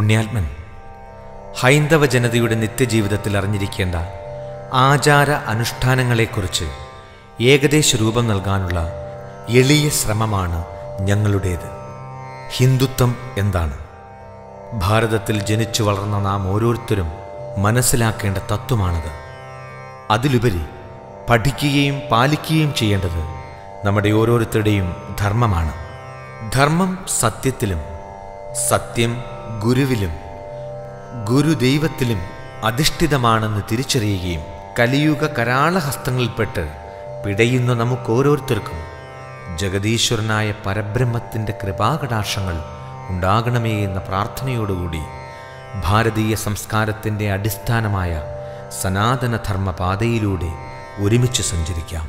പുണ്യാത്മൻ ഹൈന്ദവ ജനതയുടെ നിത്യജീവിതത്തിൽ അറിഞ്ഞിരിക്കേണ്ട ആചാര അനുഷ്ഠാനങ്ങളെക്കുറിച്ച് ഏകദേശ രൂപം നൽകാനുള്ള എളിയ ശ്രമമാണ് ഞങ്ങളുടേത് ഹിന്ദുത്വം എന്താണ് ഭാരതത്തിൽ ജനിച്ചു വളർന്ന നാം ഓരോരുത്തരും മനസ്സിലാക്കേണ്ട തത്വമാണത് അതിലുപരി പഠിക്കുകയും പാലിക്കുകയും ചെയ്യേണ്ടത് നമ്മുടെ ഓരോരുത്തരുടെയും ധർമ്മമാണ് ധർമ്മം സത്യത്തിലും സത്യം ഗുരുവിലും ഗുരുദൈവത്തിലും അധിഷ്ഠിതമാണെന്ന് തിരിച്ചറിയുകയും കലിയുഗ കരാളഹസ്തങ്ങളിൽപ്പെട്ട് പിടയുന്ന നമുക്കോരോരുത്തർക്കും ജഗദീശ്വരനായ പരബ്രഹ്മത്തിൻ്റെ കൃപാകടാക്ഷങ്ങൾ ഉണ്ടാകണമേ എന്ന പ്രാർത്ഥനയോടുകൂടി ഭാരതീയ സംസ്കാരത്തിൻ്റെ അടിസ്ഥാനമായ സനാതനധർമ്മ പാതയിലൂടെ ഒരുമിച്ച് സഞ്ചരിക്കാം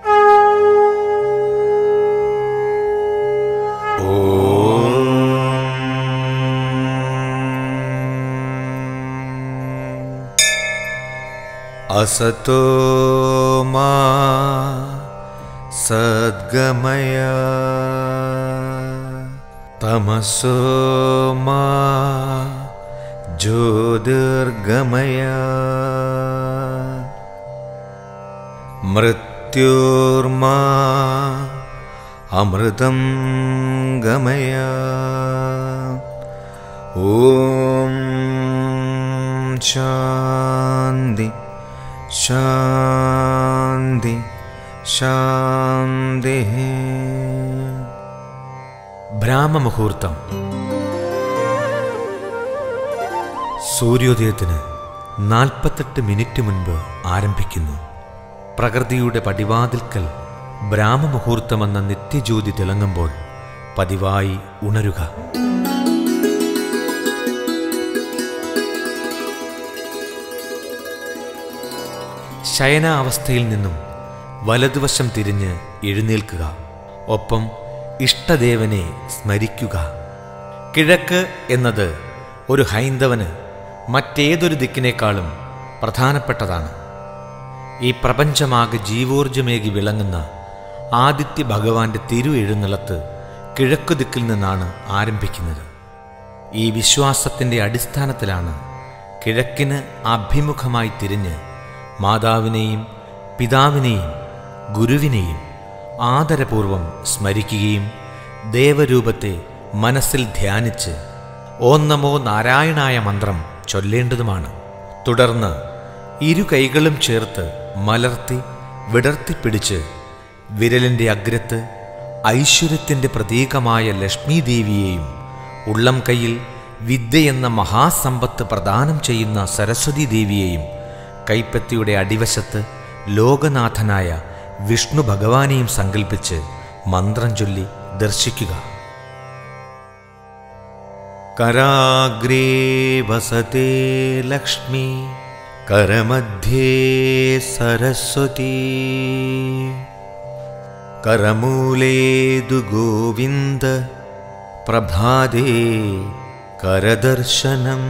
असतो मा सद्गमय तमसो मा ज्योतिर्गमय मृत्युर्मा अमृतं गमय ॐ शान्ति ശാന്തി ശാന്തി ബ്രാഹ്മമുഹൂർത്തം സൂര്യോദയത്തിന് നാൽപ്പത്തെട്ട് മിനിറ്റ് മുൻപ് ആരംഭിക്കുന്നു പ്രകൃതിയുടെ പടിവാതിൽക്കൽ ബ്രാഹ്മമുഹൂർത്തമെന്ന നിത്യജ്യോതി തിളങ്ങുമ്പോൾ പതിവായി ഉണരുക ശയനാവസ്ഥയിൽ നിന്നും വലതുവശം തിരിഞ്ഞ് എഴുന്നേൽക്കുക ഒപ്പം ഇഷ്ടദേവനെ സ്മരിക്കുക കിഴക്ക് എന്നത് ഒരു ഹൈന്ദവന് മറ്റേതൊരു ദിക്കിനേക്കാളും പ്രധാനപ്പെട്ടതാണ് ഈ പ്രപഞ്ചമാകെ ജീവോർജമേകി വിളങ്ങുന്ന ആദിത്യ ഭഗവാന്റെ തിരു എഴുന്നള്ളത്ത് കിഴക്കു ദിക്കിൽ നിന്നാണ് ആരംഭിക്കുന്നത് ഈ വിശ്വാസത്തിൻ്റെ അടിസ്ഥാനത്തിലാണ് കിഴക്കിന് അഭിമുഖമായി തിരിഞ്ഞ് മാതാവിനെയും പിതാവിനെയും ഗുരുവിനെയും ആദരപൂർവം സ്മരിക്കുകയും ദേവരൂപത്തെ മനസ്സിൽ ധ്യാനിച്ച് ഓം നമോ നാരായണായ മന്ത്രം ചൊല്ലേണ്ടതുമാണ് തുടർന്ന് ഇരു കൈകളും ചേർത്ത് മലർത്തി വിടർത്തിപ്പിടിച്ച് വിരലിൻ്റെ അഗ്രത്ത് ഐശ്വര്യത്തിൻ്റെ പ്രതീകമായ ലക്ഷ്മി ദേവിയെയും ഉള്ളം കൈയിൽ വിദ്യയെന്ന മഹാസമ്പത്ത് പ്രദാനം ചെയ്യുന്ന സരസ്വതി ദേവിയെയും കൈപ്പത്തിയുടെ അടിവശത്ത് ലോകനാഥനായ വിഷ്ണു ഭഗവാനെയും സങ്കൽപ്പിച്ച് മന്ത്രം ചൊല്ലി ദർശിക്കുക കരാഗ്രേ വസത്തെ ലക്ഷ്മി കരമധ്യേ സരസ്വതി കരമൂലേതു ഗോവിന്ദ പ്രഭാതേ കരദർശനം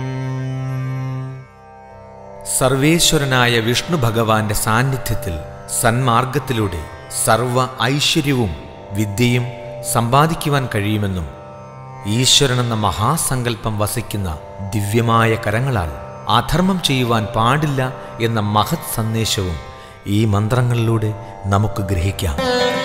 സർവേശ്വരനായ വിഷ്ണു ഭഗവാന്റെ സാന്നിധ്യത്തിൽ സന്മാർഗത്തിലൂടെ സർവ ഐശ്വര്യവും വിദ്യയും സമ്പാദിക്കുവാൻ കഴിയുമെന്നും ഈശ്വരനെന്ന മഹാസങ്കല്പം വസിക്കുന്ന ദിവ്യമായ കരങ്ങളാൽ അധർമ്മം ചെയ്യുവാൻ പാടില്ല എന്ന മഹത് സന്ദേശവും ഈ മന്ത്രങ്ങളിലൂടെ നമുക്ക് ഗ്രഹിക്കാം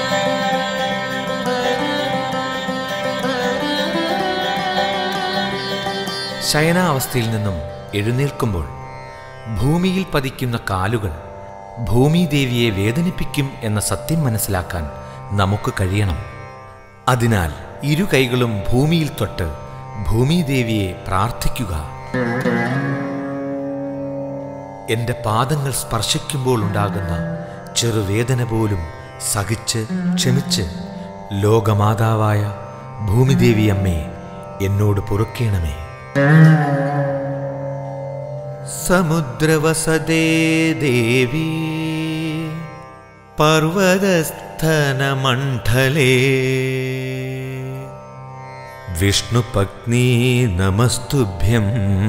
ശയനാവസ്ഥയിൽ നിന്നും എഴുന്നേൽക്കുമ്പോൾ ഭൂമിയിൽ പതിക്കുന്ന കാലുകൾ ഭൂമിദേവിയെ വേദനിപ്പിക്കും എന്ന സത്യം മനസ്സിലാക്കാൻ നമുക്ക് കഴിയണം അതിനാൽ ഇരു കൈകളും ഭൂമിയിൽ തൊട്ട് ഭൂമിദേവിയെ പ്രാർത്ഥിക്കുക എന്റെ പാദങ്ങൾ സ്പർശിക്കുമ്പോൾ ഉണ്ടാകുന്ന ചെറുവേദന പോലും സഹിച്ച് ക്ഷമിച്ച് ലോകമാതാവായ ഭൂമിദേവി അമ്മേ എന്നോട് പൊറുക്കേണമേ സമുദ്രവസദേ ദേവി പർവതസ്ഥനമണ്ഡലേ വിഷ്ണുപത്നീ നമസ്തുഭ്യം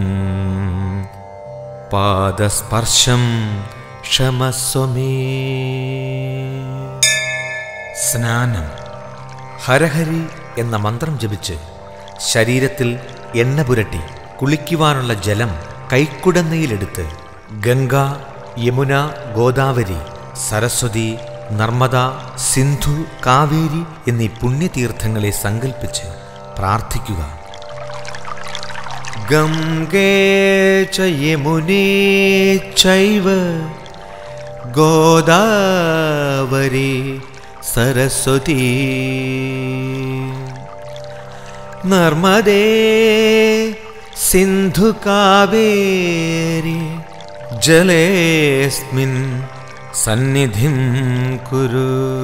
പാദസ്പർശം ക്ഷമസ്വമേ സ്നാനം ഹരഹരി എന്ന മന്ത്രം ജപിച്ച് ശരീരത്തിൽ എണ്ണ പുരട്ടി കുളിക്കുവാനുള്ള ജലം കൈക്കുടന്നയിലെടുത്ത് ഗംഗ യമുന ഗോദാവരി സരസ്വതി നർമ്മദ സിന്ധു കാവേരി എന്നീ പുണ്യതീർത്ഥങ്ങളെ സങ്കൽപ്പിച്ച് പ്രാർത്ഥിക്കുക ഗംഗേ ച യമുനേ ചൈവ ഗോദാവരി സരസ്വതി നർമ്മദേ സിന്ധു കാവേരി ജലേസ്മിൻ സന്നിധിം കുരു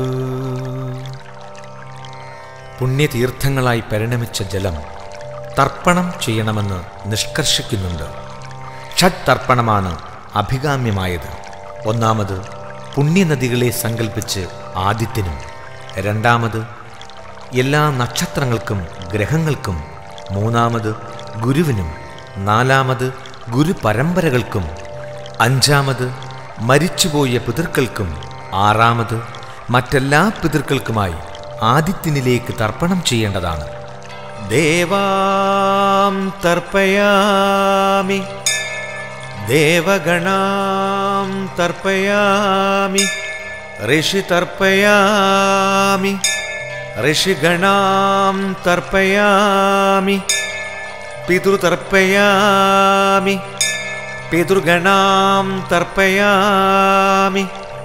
പുണ്യതീർത്ഥങ്ങളായി പരിണമിച്ച ജലം തർപ്പണം ചെയ്യണമെന്ന് നിഷ്കർഷിക്കുന്നുണ്ട് ഷഡ് തർപ്പണമാണ് അഭികാമ്യമായത് ഒന്നാമത് പുണ്യനദികളെ സങ്കല്പിച്ച് ആദിത്യനും രണ്ടാമത് എല്ലാ നക്ഷത്രങ്ങൾക്കും ഗ്രഹങ്ങൾക്കും മൂന്നാമത് ഗുരുവിനും നാലാമത് ഗുരുപരമ്പരകൾക്കും അഞ്ചാമത് മരിച്ചുപോയ പിതൃക്കൾക്കും ആറാമത് മറ്റെല്ലാ പിതൃക്കൾക്കുമായി ആദിത്യനിലേക്ക് തർപ്പണം ചെയ്യേണ്ടതാണ് ദേവാം തർപ്പയാമി ദേവഗണാം തർപ്പയാമി ഋഷി തർപ്പയാമി ഋഷിഗണാം തർപ്പയാമി പിതൃതർപ്പയാമി പിതൃഗണാം തർപ്പയാമി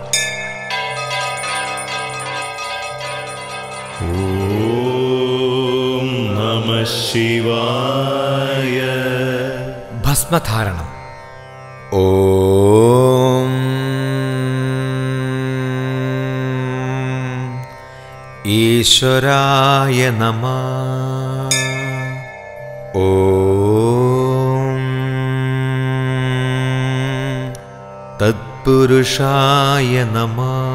ഓം നമ ശിവായ ഭസ്മധാരണം ഓം ഈശ്വരായ നമ ഓം തത്പുരുഷായ നമ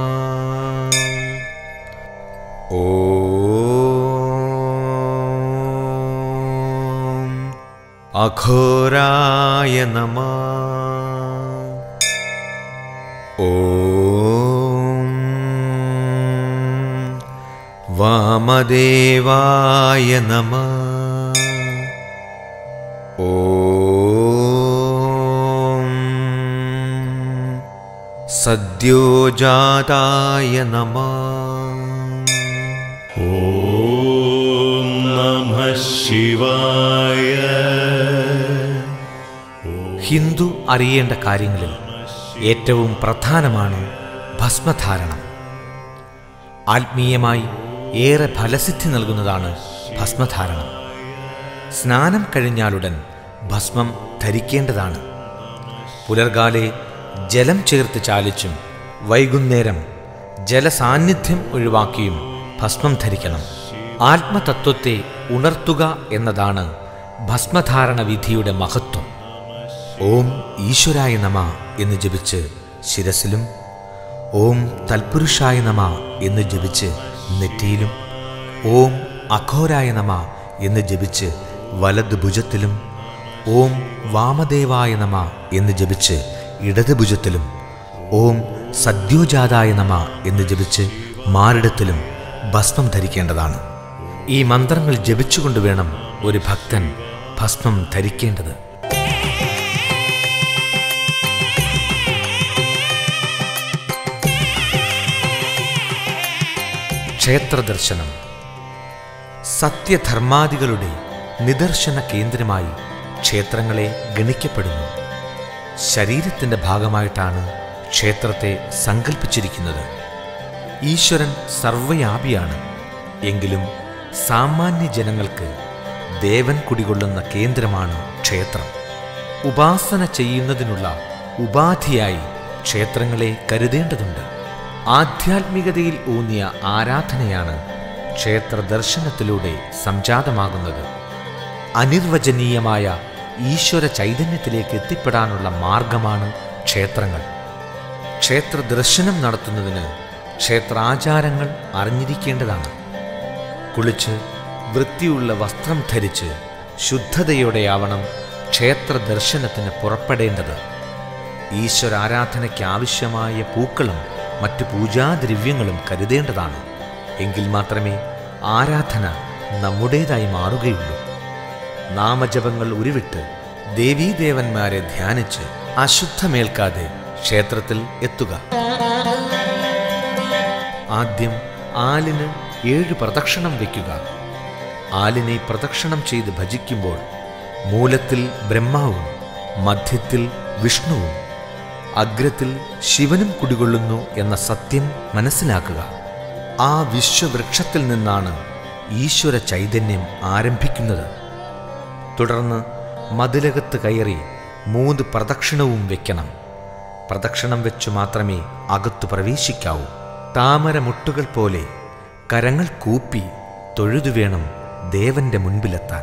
ഓം അഘോരായ നമ ഓം വാമദേവായ നമ ഓം സദ്യോജാതായ നമ ഓം നമ ശിവായ ഹിന്ദു അറിയേണ്ട കാര്യങ്ങളിൽ ഏറ്റവും പ്രധാനമാണ് ഭസ്മധാരണം ആത്മീയമായി ഏറെ ഫലസിദ്ധി നൽകുന്നതാണ് ഭസ്മധാരണം സ്നാനം കഴിഞ്ഞാലുടൻ ഭസ്മം ധരിക്കേണ്ടതാണ് പുലർകാലെ ജലം ചേർത്ത് ചാലിച്ചും വൈകുന്നേരം ജലസാന്നിധ്യം ഒഴിവാക്കിയും ഭസ്മം ധരിക്കണം ആത്മതത്വത്തെ ഉണർത്തുക എന്നതാണ് ഭസ്മധാരണ വിധിയുടെ മഹത്വം ഓം ഈശ്വരായ നമ എന്ന് ജപിച്ച് ശിരസിലും ഓം തൽപുരുഷായ നമ എന്ന് ജപിച്ച് നെറ്റിയിലും ഓം അഘോരായ നമ എന്ന് ജപിച്ച് വലത് ഭുജത്തിലും ഓം വാമദേവായ നമ എന്ന് ജപിച്ച് ഇടത് ഭുജത്തിലും ഓം സദ്യോജാതായ നമ എന്ന് ജപിച്ച് മാറിടത്തിലും ഭസ്മം ധരിക്കേണ്ടതാണ് ഈ മന്ത്രങ്ങൾ ജപിച്ചുകൊണ്ട് വേണം ഒരു ഭക്തൻ ഭസ്മം ധരിക്കേണ്ടത് ക്ഷേത്രദർശനം സത്യധർമാദികളുടെ നിദർശന കേന്ദ്രമായി ക്ഷേത്രങ്ങളെ ഗണിക്കപ്പെടുന്നു ശരീരത്തിൻ്റെ ഭാഗമായിട്ടാണ് ക്ഷേത്രത്തെ സങ്കല്പിച്ചിരിക്കുന്നത് ഈശ്വരൻ സർവ്വയാപിയാണ് എങ്കിലും സാമാന്യ ജനങ്ങൾക്ക് ദേവൻ കുടികൊള്ളുന്ന കേന്ദ്രമാണ് ക്ഷേത്രം ഉപാസന ചെയ്യുന്നതിനുള്ള ഉപാധിയായി ക്ഷേത്രങ്ങളെ കരുതേണ്ടതുണ്ട് ആധ്യാത്മികതയിൽ ഊന്നിയ ആരാധനയാണ് ക്ഷേത്ര ദർശനത്തിലൂടെ സംജാതമാകുന്നത് അനിർവചനീയമായ ഈശ്വര ചൈതന്യത്തിലേക്ക് എത്തിപ്പെടാനുള്ള മാർഗമാണ് ക്ഷേത്രങ്ങൾ ക്ഷേത്ര ദർശനം നടത്തുന്നതിന് ക്ഷേത്രാചാരങ്ങൾ അറിഞ്ഞിരിക്കേണ്ടതാണ് കുളിച്ച് വൃത്തിയുള്ള വസ്ത്രം ധരിച്ച് ശുദ്ധതയോടെയാവണം ക്ഷേത്ര ദർശനത്തിന് പുറപ്പെടേണ്ടത് ഈശ്വരാരാധനയ്ക്ക് ആവശ്യമായ പൂക്കളും മറ്റു പൂജാദ്രവ്യങ്ങളും കരുതേണ്ടതാണ് എങ്കിൽ മാത്രമേ ആരാധന നമ്മുടേതായി മാറുകയുള്ളൂ നാമജപങ്ങൾ ഉരുവിട്ട് ദേവീദേവന്മാരെ ധ്യാനിച്ച് അശുദ്ധമേൽക്കാതെ ക്ഷേത്രത്തിൽ എത്തുക ആദ്യം ആലിന് ഏഴ് പ്രദക്ഷിണം വയ്ക്കുക ആലിനെ പ്രദക്ഷിണം ചെയ്ത് ഭജിക്കുമ്പോൾ മൂലത്തിൽ ബ്രഹ്മാവും മധ്യത്തിൽ വിഷ്ണുവും അഗ്രത്തിൽ ശിവനും കുടികൊള്ളുന്നു എന്ന സത്യം മനസ്സിലാക്കുക ആ വിശ്വവൃക്ഷത്തിൽ നിന്നാണ് ഈശ്വര ചൈതന്യം ആരംഭിക്കുന്നത് തുടർന്ന് മതിലകത്ത് കയറി മൂന്ന് പ്രദക്ഷിണവും വെക്കണം പ്രദക്ഷിണം വെച്ചു മാത്രമേ അകത്തു പ്രവേശിക്കാവൂ താമരമുട്ടുകൾ പോലെ കരങ്ങൾ കൂപ്പി തൊഴുതു വേണം ദേവന്റെ മുൻപിലെത്താൻ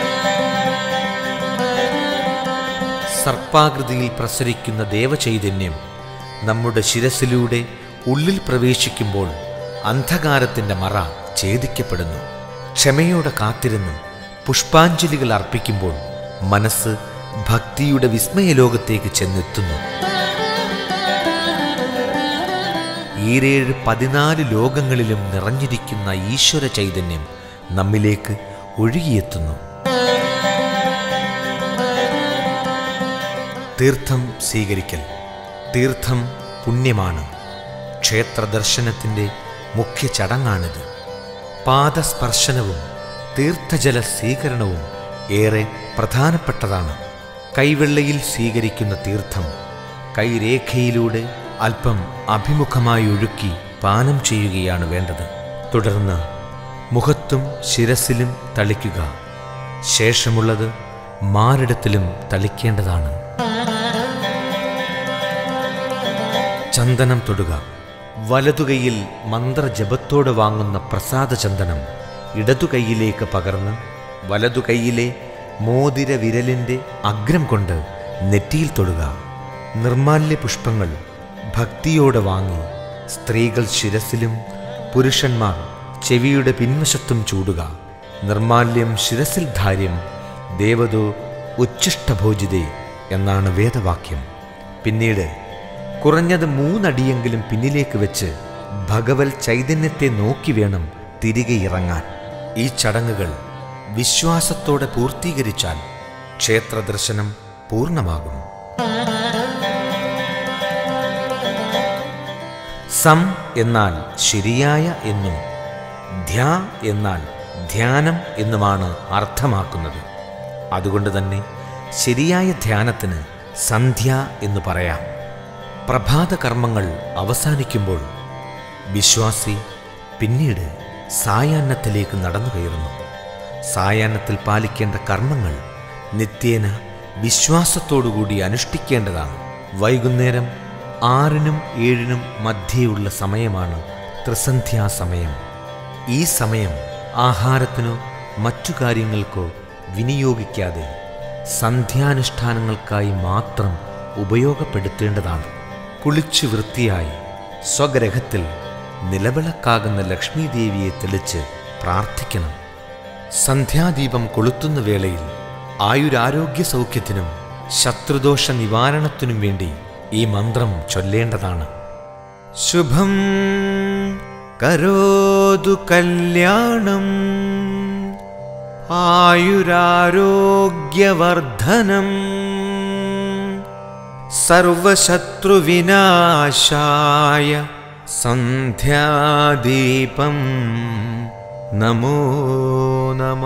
സർപ്പാകൃതിയിൽ പ്രസരിക്കുന്ന ദേവചൈതന്യം നമ്മുടെ ശിരസിലൂടെ ഉള്ളിൽ പ്രവേശിക്കുമ്പോൾ അന്ധകാരത്തിന്റെ മറ ഛേദിക്കപ്പെടുന്നു ക്ഷമയോടെ കാത്തിരുന്ന് പുഷ്പാഞ്ജലികൾ അർപ്പിക്കുമ്പോൾ മനസ്സ് ഭക്തിയുടെ വിസ്മയലോകത്തേക്ക് ചെന്നെത്തുന്നു ഈരേഴ് പതിനാല് ലോകങ്ങളിലും നിറഞ്ഞിരിക്കുന്ന ഈശ്വര ചൈതന്യം നമ്മിലേക്ക് ഒഴുകിയെത്തുന്നു തീർത്ഥം സ്വീകരിക്കൽ തീർത്ഥം പുണ്യമാണ് ക്ഷേത്ര ദർശനത്തിൻ്റെ മുഖ്യ ചടങ്ങാണിത് പാദസ്പർശനവും തീർത്ഥജല സ്വീകരണവും ഏറെ പ്രധാനപ്പെട്ടതാണ് കൈവെള്ളയിൽ സ്വീകരിക്കുന്ന തീർത്ഥം കൈരേഖയിലൂടെ അല്പം അഭിമുഖമായി ഒഴുക്കി പാനം ചെയ്യുകയാണ് വേണ്ടത് തുടർന്ന് മുഖത്തും ശിരസിലും തളിക്കുക ശേഷമുള്ളത് മാറിടത്തിലും തളിക്കേണ്ടതാണ് ചന്ദനം തൊടുക വലതുകൈയിൽ മന്ത്രജപത്തോടെ വാങ്ങുന്ന പ്രസാദ ചന്ദനം ഇടതുകൈയിലേക്ക് പകർന്ന് വലതുകൈയിലെ മോതിര വിരലിൻ്റെ അഗ്രം കൊണ്ട് നെറ്റിയിൽ തൊടുക നിർമാല്യ പുഷ്പങ്ങൾ ഭക്തിയോടെ വാങ്ങി സ്ത്രീകൾ ശിരസിലും പുരുഷന്മാർ ചെവിയുടെ പിൻവശത്തും ചൂടുക നിർമാല്യം ശിരസിൽ ധാര്യം ദേവതോ ഉച്ഛിഷ്ടഭോജിതേ എന്നാണ് വേദവാക്യം പിന്നീട് കുറഞ്ഞത് മൂന്നടിയെങ്കിലും പിന്നിലേക്ക് വെച്ച് ഭഗവൽ ചൈതന്യത്തെ നോക്കി വേണം തിരികെ ഇറങ്ങാൻ ഈ ചടങ്ങുകൾ വിശ്വാസത്തോടെ പൂർത്തീകരിച്ചാൽ ക്ഷേത്ര ദർശനം പൂർണ്ണമാകും സം എന്നാൽ ശരിയായ എന്നും ധ്യാ എന്നാൽ ധ്യാനം എന്നുമാണ് അർത്ഥമാക്കുന്നത് അതുകൊണ്ട് തന്നെ ശരിയായ ധ്യാനത്തിന് സന്ധ്യ എന്ന് പറയാം പ്രഭാത കർമ്മങ്ങൾ അവസാനിക്കുമ്പോൾ വിശ്വാസി പിന്നീട് സായാഹ്നത്തിലേക്ക് നടന്നു കയറുന്നു സായാഹ്നത്തിൽ പാലിക്കേണ്ട കർമ്മങ്ങൾ നിത്യേന വിശ്വാസത്തോടുകൂടി അനുഷ്ഠിക്കേണ്ടതാണ് വൈകുന്നേരം ആറിനും ഏഴിനും മധ്യേയുള്ള സമയമാണ് ത്രിസന്ധ്യാസമയം ഈ സമയം ആഹാരത്തിനോ മറ്റു കാര്യങ്ങൾക്കോ വിനിയോഗിക്കാതെ സന്ധ്യാനുഷ്ഠാനങ്ങൾക്കായി മാത്രം ഉപയോഗപ്പെടുത്തേണ്ടതാണ് കുളിച്ചു വൃത്തിയായി സ്വഗ്രഹത്തിൽ നിലവിളക്കാകുന്ന ലക്ഷ്മി ദേവിയെ തെളിച്ച് പ്രാർത്ഥിക്കണം സന്ധ്യാദീപം കൊളുത്തുന്ന വേളയിൽ ആയുരാരോഗ്യ സൗഖ്യത്തിനും ശത്രുദോഷ നിവാരണത്തിനും വേണ്ടി ഈ മന്ത്രം ചൊല്ലേണ്ടതാണ് ശുഭം കരോതു കല്യാണം ആയുരാരോഗ്യവർദ്ധനം സർവശത്രുവിനാശായ സന്ധ്യാദീപം നമോ നമ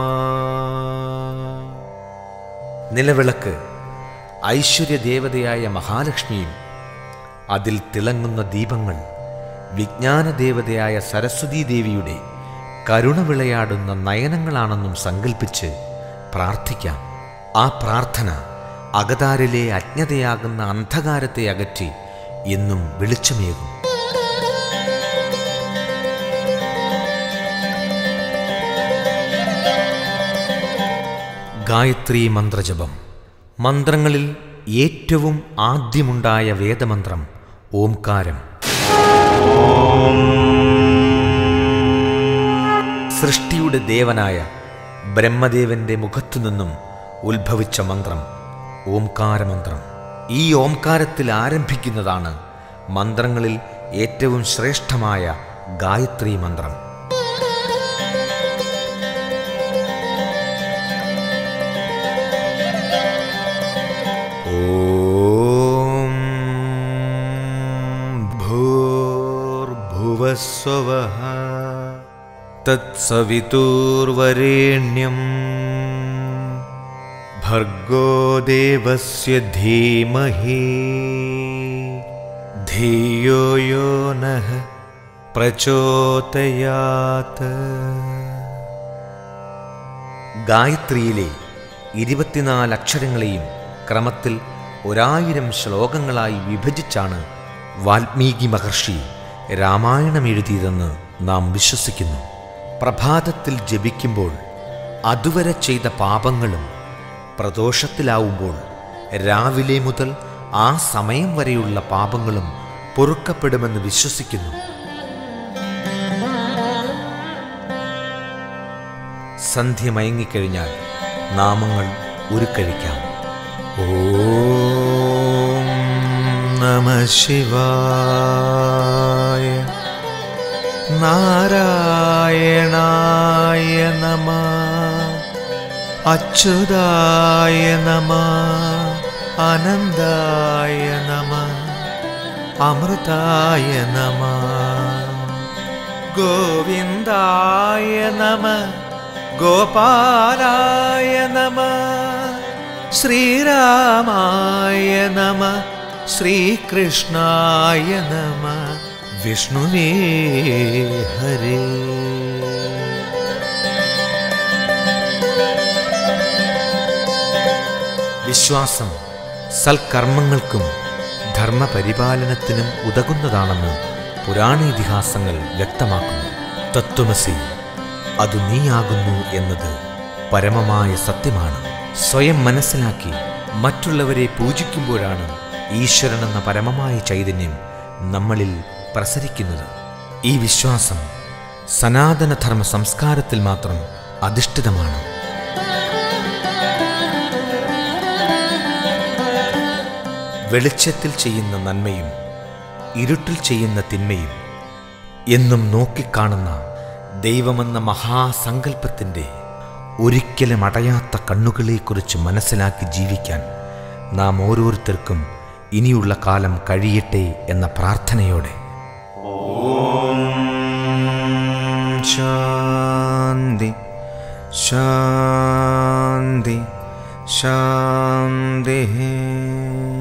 നിലവിളക്ക് ഐശ്വര്യദേവതയായ മഹാലക്ഷ്മിയും അതിൽ തിളങ്ങുന്ന ദീപങ്ങൾ വിജ്ഞാനദേവതയായ സരസ്വതീ ദേവിയുടെ കരുണ വിളയാടുന്ന നയനങ്ങളാണെന്നും സങ്കൽപ്പിച്ച് പ്രാർത്ഥിക്കാം ആ പ്രാർത്ഥന അകതാരിലെ അജ്ഞതയാകുന്ന അന്ധകാരത്തെ അകറ്റി എന്നും വെളിച്ചമേകും ഗായത്രി മന്ത്രജപം മന്ത്രങ്ങളിൽ ഏറ്റവും ആദ്യമുണ്ടായ വേദമന്ത്രം ഓംകാരം സൃഷ്ടിയുടെ ദേവനായ ബ്രഹ്മദേവന്റെ മുഖത്തുനിന്നും ഉത്ഭവിച്ച മന്ത്രം ഓംകാരമന്ത്രം ഈ ഓംകാരത്തിൽ ആരംഭിക്കുന്നതാണ് മന്ത്രങ്ങളിൽ ഏറ്റവും ശ്രേഷ്ഠമായ ഗായത്രി മന്ത്രം ഓം ഭൂർഭുവസ്വഃ തത്സവിതുർവരേണ്യം ഭർഗോ ദേവസ്യ ധീമഹി ധിയോ യോ നഃ പ്രചോദയാത് ഗായത്രിയിലെ ഇരുപത്തിനാല് അക്ഷരങ്ങളെയും ക്രമത്തിൽ ഒരായിരം ശ്ലോകങ്ങളായി വിഭജിച്ചാണ് വാൽമീകി മഹർഷി രാമായണം എഴുതിയതെന്ന് നാം വിശ്വസിക്കുന്നു പ്രഭാതത്തിൽ ജപിക്കുമ്പോൾ അതുവരെ ചെയ്ത പാപങ്ങളും പ്രദോഷത്തിലാവുമ്പോൾ രാവിലെ മുതൽ ആ സമയം വരെയുള്ള പാപങ്ങളും പൊറുക്കപ്പെടുമെന്ന് വിശ്വസിക്കുന്നു സന്ധ്യ മയങ്ങിക്കഴിഞ്ഞാൽ നാമങ്ങൾ ഉരുക്കഴിക്കാം ഓം നമ ശിവായ നാരായണായ നമ അച്യുതായ നമ അനന്തായ നമ അമൃതായ നമ ഗോവിന്ദായ നമ ഗോപാലായ നമ ശ്രീരാമായ നമ ശ്രീകൃഷ്ണായ നമ വിഷ്ണുവേ ഹരേ വിശ്വാസം സൽക്കർമ്മങ്ങൾക്കും ധർമ്മപരിപാലനത്തിനും ഉതകുന്നതാണെന്ന് പുരാണേതിഹാസങ്ങൾ വ്യക്തമാക്കുന്നു തത്വമസി അത് നീയാകുന്നു എന്നത് പരമമായ സത്യമാണ് സ്വയം മനസ്സിലാക്കി മറ്റുള്ളവരെ പൂജിക്കുമ്പോഴാണ് ഈശ്വരൻ എന്ന പരമമായ ചൈതന്യം നമ്മളിൽ പ്രസരിക്കുന്നത് ഈ വിശ്വാസം സനാതനധർമ്മ സംസ്കാരത്തിൽ മാത്രം അധിഷ്ഠിതമാണ് വെളിച്ചത്തിൽ ചെയ്യുന്ന നന്മയും ഇരുട്ടിൽ ചെയ്യുന്ന തിന്മയും എന്നും നോക്കിക്കാണുന്ന ദൈവമെന്ന മഹാസങ്കല്പത്തിൻ്റെ ഒരിക്കലും അടയാത്ത കണ്ണുകളെക്കുറിച്ച് മനസ്സിലാക്കി ജീവിക്കാൻ നാം ഓരോരുത്തർക്കും ഇനിയുള്ള കാലം കഴിയട്ടെ എന്ന പ്രാർത്ഥനയോടെ ശാന്തി ശാന്തി ശാന്തി